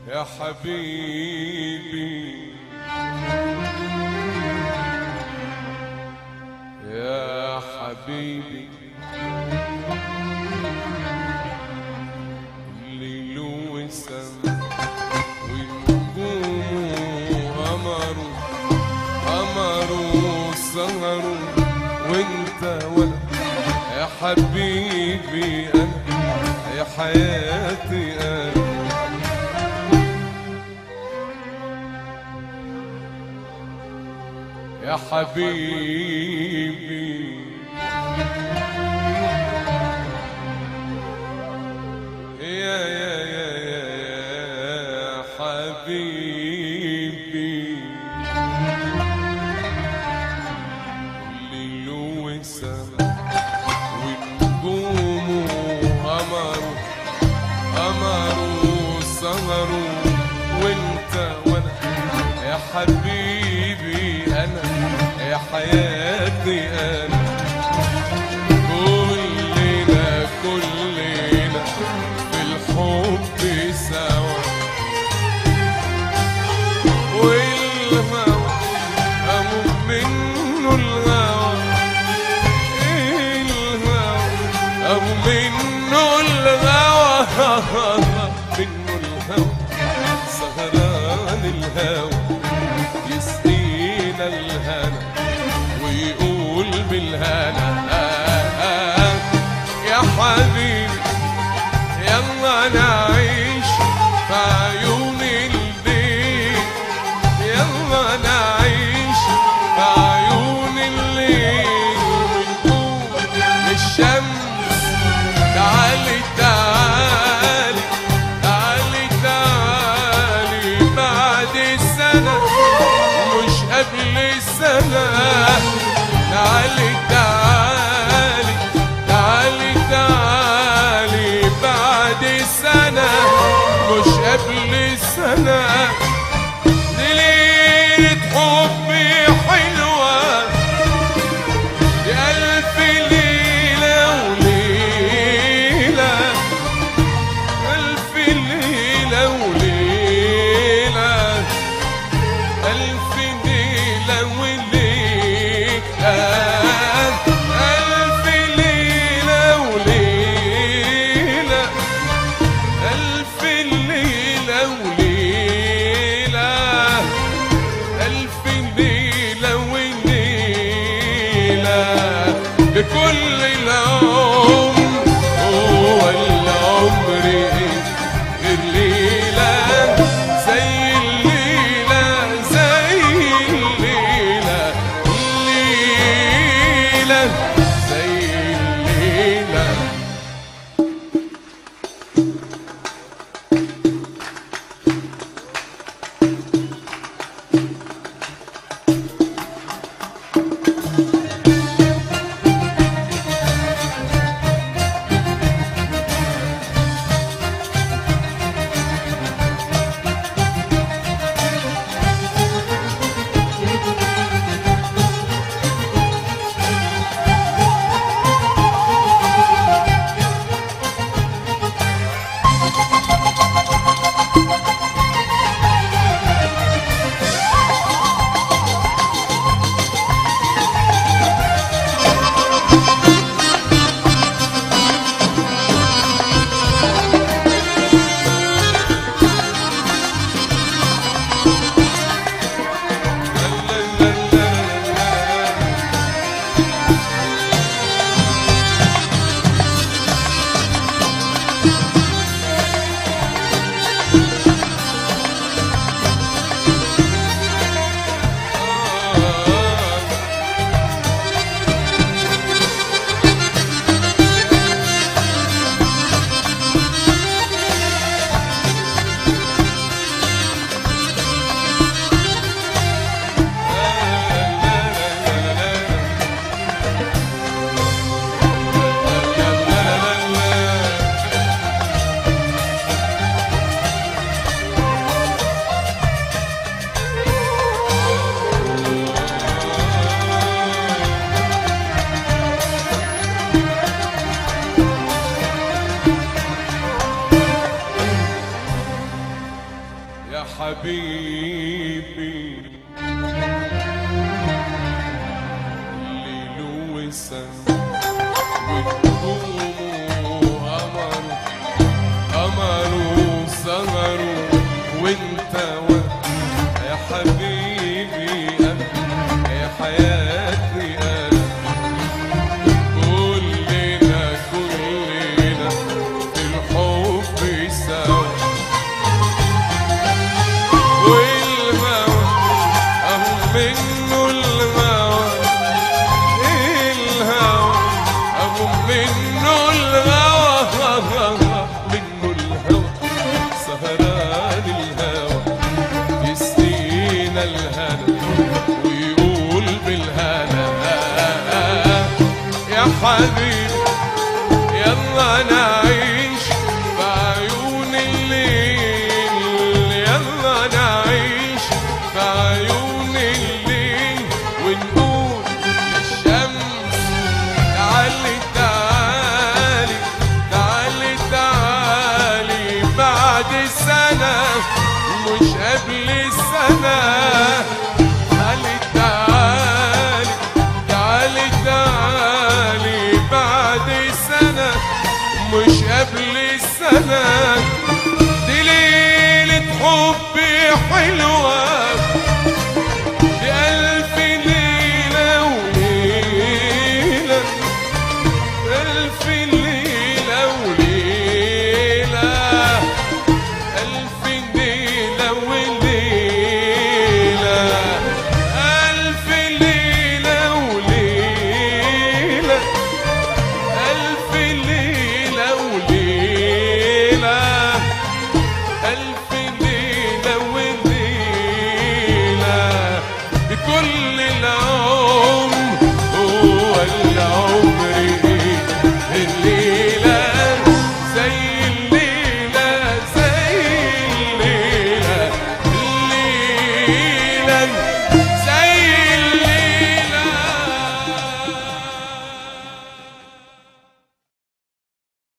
يا حبيبي يا حبيبي ليل وسما ونجوم قمروا قمروا سهروا وانت وانا يا حبيبي انا يا حياتي انا يا حبيبي يا يا يا يا يا حبيبي ليل وسما ونجوم قمروا قمروا سهروا وانت وانا يا حبيبي انا يا حياتي انا كلنا كلنا في الحب سوا والهوى أموت منه الهوى الهوى أو منه الهوى منه الهوى سهران الهوى يسقينا الهنا ويقول بالهنا يا حبيبي يلا نعيش في عيون الليل يلا نعيش في عيون الليل ونقول للشمس تعالي تعالي تعالي تعالي بعد سنة مش قبل سنة تعالي تعالي تعالي تعالي بعد سنة مش قبل سنة دي ليلة حبي حلوة يا ألف ليلة وليلة ألف ليلة وليلة ألف ليلة وليلة ألف ليلة وليلة حبيبي ليل وسما ونجوم وقمر قمر وسهر وانت و يا حبيبي أنا يا حياتي أنا كلنا كلنا في الحب سوا والهوى أهو منه الهوى الهوى أهو منه الهوى منه الهوى سهران الهوى يسقينا الهنا ويقول بالهنا يا حبيبي يلا نعيش بعيون الليل يلا نعيش بعيون الليل ونقول للشمس تعالي تعالي تعالي تعالي بعد سنة مش قبل السنة تعالي تعالي تعالي تعالي بعد سنة مش قبل السنة دي ليلة حب حلوة